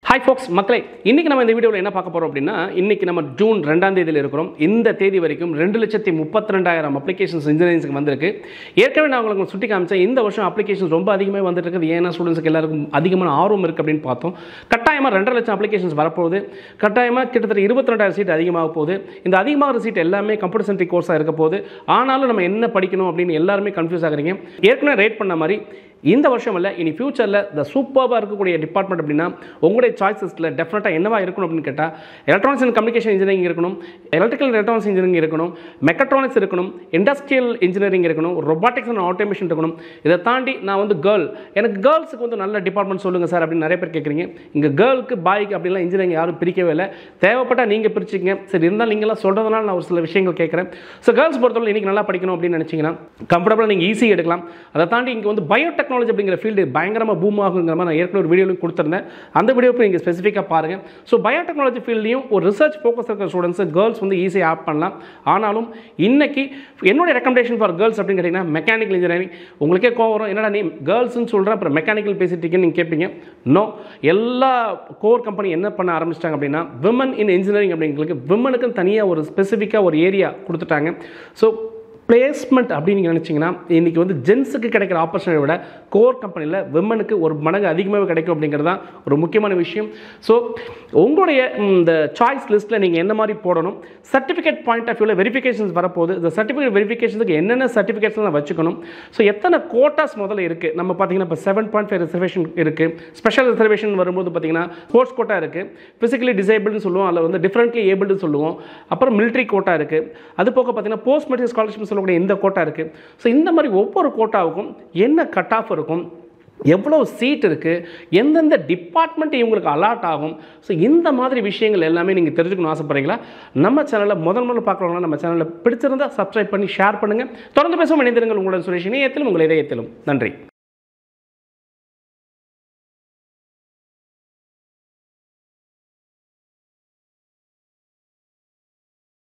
hi ஃபோக்ஸ் மக்களே இன்னைக்கு நம்ம இந்த வீடியோவில் என்ன பார்க்க போறோம் அப்படின்னா இன்னைக்கு நம்ம ஜூன் ரெண்டாம் தேதியில் இருக்கிறோம் இந்த தேதி வரைக்கும் ரெண்டு லட்சத்தி முப்பத்தி ரெண்டாயிரம் அப்ளிகேஷன்ஸ் இன்ஜினியரிங்ஸ்க்கு வந்திருக்கு ஏற்கனவே நான் உங்களுக்கு சுட்டி காமிச்சேன் இந்த வருஷம் அப்ளிகேஷன்ஸ் ரொம்ப அதிகமாக வந்துட்டு இருக்குது ஏன்னா ஸ்டூடெண்ட்ஸ்க்கு எல்லாருக்கும் அதிகமான ஆர்வம் இருக்குது அப்படின்னு பார்த்தோம் கட்டாயமாக ரெண்டரை லட்சம் அப்ளிகேஷன்ஸ் வரப்போகுது கட்டாயமாக கிட்டத்தட்ட இருபத்தி ரெண்டாயிரம் சீட் அதிகமாக போகுது இந்த அதிகமாகிற சீட் எல்லாமே கம்ப்யூட்டர் சென்ட்ரிக் கோர்ஸாக இருக்க போகுது ஆனாலும் நம்ம என்ன படிக்கணும் அப்படின்னு எல்லாருமே கன்ஃபியூஸ் ஆகுறீங்க ஏற்கனவே ரேட் பண்ண மாதிரி இந்த வருஷம் இல்லை இனி ஃபியூச்சரில் இந்த சூப்பராக இருக்கக்கூடிய டிபார்ட்மெண்ட் அப்படின்னா உங்களுடைய சாய்ஸஸில் டெஃபினட்டாக என்னவா இருக்கணும் அப்படின்னு கேட்டால் எலக்ட்ரானிக்ஸ் அண்ட் கம்யூனிகேஷன் இன்ஜினியரிங் இருக்கணும் எலக்ட்ரிக்கல் எலக்ட்ரானிக்ஸ் இன்ஜினியரிங் இருக்கணும் மெக்கட்ரானிக்ஸ் இருக்கணும் இண்டஸ்ட்ரியல் இன்ஜினியரிங் இருக்கணும் ரொபாட்டிக்ஸ் அண்ட் ஆட்டோமேஷன் இருக்கணும் இதை தாண்டி நான் வந்து கேர்ள் எனக்கு கேர்ள்ஸுக்கு வந்து நல்ல டிபார்ட்மெண்ட் சொல்லுங்கள் சார் அப்படின்னு நிறைய பேர் கேட்குறீங்க இங்கே கேர்ளுக்கு பாய்க்கு அப்படிலாம் இன்ஜினியரிங் யாரும் பிரிக்கவே இல்லை தேவைப்பட்டால் நீங்கள் பிரிச்சுங்க சரி இருந்தாலும் நீங்களாம் சொல்கிறதுனால நான் ஒரு சில விஷயங்கள் கேட்குறேன் ஸோ கேர்ள்ஸ் பொறுத்தவரை இன்றைக்கி நல்லா படிக்கணும் அப்படின்னு நினச்சிங்கன்னா கம்ஃபர்டபுளாக நீங்கள் ஈஸி எடுக்கலாம் அதை தாண்டி இங்கே வந்து பயோடெக்னாலஜி அப்படிங்கிற ஃபீல்டு பயங்கரமாக பூம் ஆகுங்கிற மாதிரி நான் ஏற்கனவே ஒரு வீடியோலையும் கொடுத்துருந்தேன் அந்த வீடியோக்கு நீங்கள் ஸ்பெசிஃபிக்காக பாருங்கள் ஸோ பயோடெக்னாலஜி ஃபீல்டையும் ஒரு ரிசர்ச் ஃபோக்கஸ் இருக்கிற ஸ்டூடெண்ட்ஸ் கேர்ள்ஸ் வந்து ஈஸியாக ஆப் பண்ணலாம் ஆனாலும் இன்னைக்கு என்னோட ரெக்கமெண்டேஷன் ஃபார் கேர்ள்ஸ் அப்படின்னு கேட்டிங்கன்னா மெக்கானிக்கல் இன்ஜினியரிங் உங்களுக்கே கோவம் வரும் என்னடா நீ கேர்ள்ஸ்னு சொல்கிற அப்புறம் மெக்கானிக்கல் பேசிட்டீங்கன்னு நீங்கள் கேட்பீங்க நோ எல்லா கோர் கம்பெனி என்ன பண்ண ஆரம்பிச்சிட்டாங்க அப்படின்னா விமன் இன் இன்ஜினியரிங் அப்படிங்களுக்கு விமனுக்கு தனியாக ஒரு ஸ்பெசிஃபிக்காக ஒரு ஏரியா கொடுத்துட்டாங்க ஸோ பிளேஸ்மெண்ட் அப்படின்னு நீங்கள் நினச்சிங்கன்னா இன்றைக்கி வந்து ஜென்ஸுக்கு கிடைக்கிற ஆப்பர்ச்சுனிட்டியை விட கோர் கம்பெனியில் விமனுக்கு ஒரு மடங்கு அதிகமாக கிடைக்கும் அப்படிங்கிறது தான் ஒரு முக்கியமான விஷயம் ஸோ உங்களுடைய இந்த சாய்ஸ் லிஸ்ட்டில் நீங்கள் என்ன மாதிரி போடணும் சர்டிஃபிகேட் பாயிண்ட் ஆஃப் வியூவில் வெரிஃபிகேஷன்ஸ் வரப்போகுது இந்த சர்டிஃபிகேட் வெரிஃபிகேஷனுக்கு என்னென்ன சர்டிஃபிகேட்ஸ்லாம் வச்சுக்கணும் ஸோ எத்தனை கோட்டாஸ் முதல்ல இருக்குது நம்ம பார்த்தீங்கன்னா இப்போ செவன் பாயிண்ட் ஃபைவ் ரிசர்வேஷன் இருக்குது ஸ்பெஷல் ரிசர்வேஷன் வரும்போது பார்த்தீங்கன்னா ஸ்போர்ட்ஸ் கோட்டா இருக்குது ஃபிசிக்கலி டிசேபிள்னு சொல்லுவோம் அதில் வந்து டிஃப்ரெண்ட்லி ஏபிள்னு சொல்லுவோம் அப்புறம் மிலிட்ரி கோட்டா இருக்குது அது போக பார்த்தீங்கன்னா போஸ்ட் மெட்ரிக் ஸ்காலர்ஷிப் சொல்லக்கூடிய இந்த கோட்டா இருக்குது ஸோ இந்த மாதிரி ஒவ்வொரு கோட்டாவுக்கும் என்ன கட் ஆஃப் இருக்கும் எவ்வளோ சீட் இருக்குது எந்தெந்த டிபார்ட்மெண்ட் இவங்களுக்கு அலாட் ஆகும் ஸோ இந்த மாதிரி விஷயங்கள் எல்லாமே நீங்கள் தெரிஞ்சுக்கணும் ஆசைப்படுறீங்களா நம்ம சேனலில் முதல் முதல்ல பார்க்குறவங்களா நம்ம சேனலில் பிடிச்சிருந்தா சப்ஸ்கிரைப் பண்ணி ஷேர் பண்ணுங்கள் தொடர்ந்து பேசுவோம் இணைந்திருங்கள் உங்களுடன் சுரேஷ் இணையத்திலும் உங்கள் இதயத்திலும் நன்றி